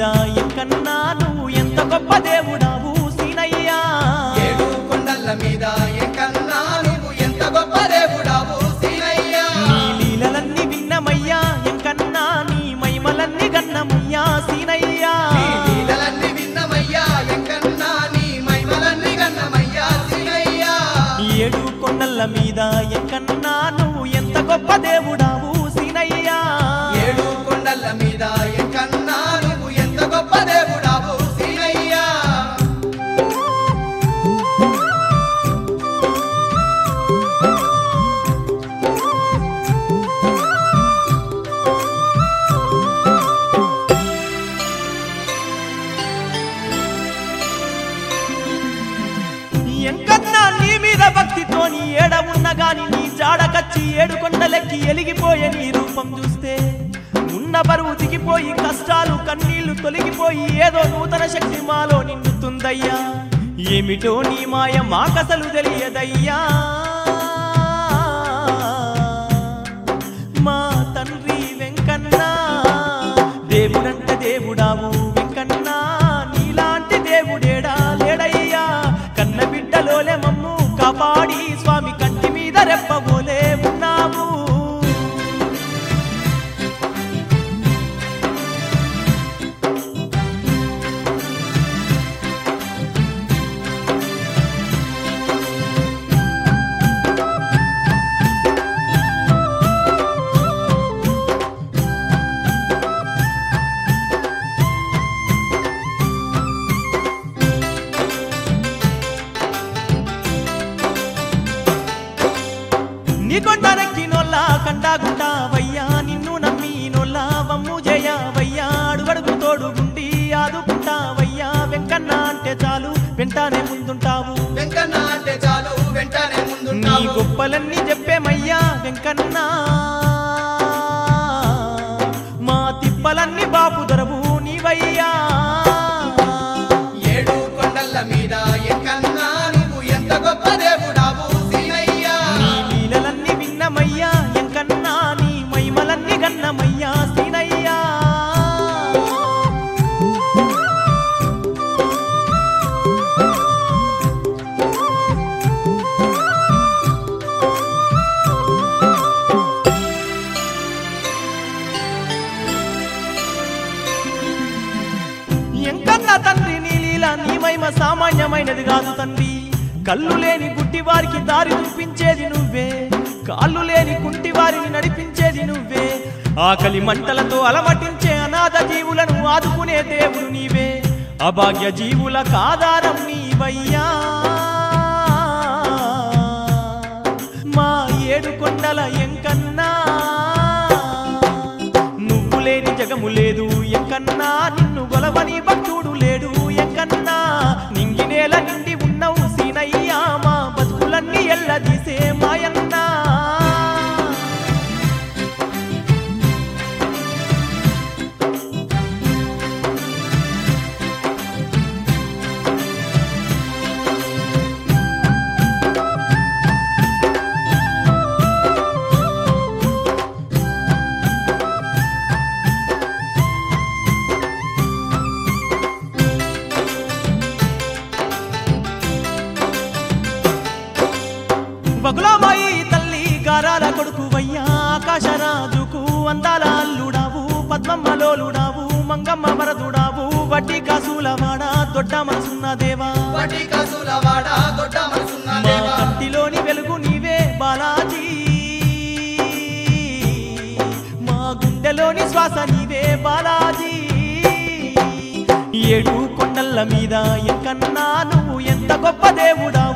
ఎంకన్నా నువ్వు ఎంత గొప్ప దేవుడావు సీనయ్యా ఏడు కొండల మీద ఎంకన్నా నువ్వు ఎంత గొప్ప దేవుడావు సీనయ్యా నీ లీలలన్నీ విన్నమయ్యా ఎంకన్నా నీ మహిమలన్నీ గన్నమయ్యా సీనయ్యా నీ లీలలన్నీ విన్నమయ్యా ఎంకన్నా నీ మహిమలన్నీ గన్నమయ్యా సీనయ్యా ఏడు కొండల మీద ఎంకన్నా నువ్వు ఎంత గొప్ప దేవుడావు సీనయ్యా ఏడు కొండల మీద ఎంకన్నా నువ్వు ఎంత గొప్ప దేవుడావు సీనయ్యా ఎంకన్నా నీ మీద భక్తితోని ఏడ ఉన్న గాని నీ జాడకచ్చి ఏడు కొండలెక్కి ఎలిగిపోయే నీ రూపం చూస్తే ఉన్న బరువు దిగిపోయి కష్టాలు కన్నీళ్లు తొలగిపోయి ఏదో నూతన శక్తి మాలో నిండుతుందయ్యా ఏమిటో నీ మాయ మాకసలు తెలియదయ్యా మా తండ్రి వెంకన్నా దేవుడంట దేవుడావు వెంకన్నా నీలాంటి దేవుడేడా లేడయ్యా కన్న బిడ్డలోలే మమ్ము కాపాడి స్వామి కంటి మీద రెప్పబోలే ఉన్నావు నీ కొండరెక్కినోళ్ళ కండాగుంటావయ్యా నిన్ను నమ్మినోళ్ళ వమ్ము చేయవయ్యా అడుగడుగు తోడుగుండి ఆదుకుంటావయ్యా వెంకన్న అంటే చాలు వెంటనే ముందుంటావు వెంకన్న అంటే చాలు వెంటనే నీ ముందుంటావు గొప్పలన్నీ చెప్పేమయ్యా వెంకన్న మా తిప్పలన్నీ బాపు దొరవు నీవయ్యా ఏడు కొండల మీద ఎంకన్నా నువ్వు ఎంత గొప్ప దేవుడావు సీనయ్యా నీ లీలలన్నీ విన్నమయ్యా ఎంకన్నా నీ మహిమలన్నీ గన్నమయ్యా సీనయ్యా ఎంకన్నా తండ్రి నీ లీల నీ మహిమ సామాన్యమైనది కాదు తండ్రి కళ్ళు లేని గుడ్డి వారికి దారి చూపించేది నువ్వే కాళ్ళు లేని కుంటి వారిని నడిపించేది నువ్వే ఆకలి మంటలతో అలమటించే అనాథ జీవులను ఆదుకునే దేవుడు నీవే అభాగ్య జీవులకు ఆధారం నీవయ్యా మా ఏడు కొండల ఎంకన్నా నువ్వు లేని జగము లేదు ఎంకన్నా నిన్ను గొలవని భక్తుడు లేడు ఎంకన్నా నింగి నేల నిండి ఉన్నవు సీనయ్యా మా బతుకులన్నీ ఎల్లదీసే మాయన్నా బగులామాయి తల్లి గారాల కొడుకువయ్యా ఆకాశరాజుకు అందాల అల్లుడావు పద్మమ్మలోలుడావు మంగమ్మ వరదుడావు వడ్డీ కాసులవాడ దొడ్డ మనసున్న దేవా వాటి కసులవాడ దొడ్డ మనసున్న మా దేవా కంటిలోని వెలుగు నీవే బాలాజీ మా గుండెలోని శ్వాస నీవే బాలాజీ ఏడు కొండల మీద ఎంకన్నా నువ్వు ఎంత గొప్ప దేవుడావు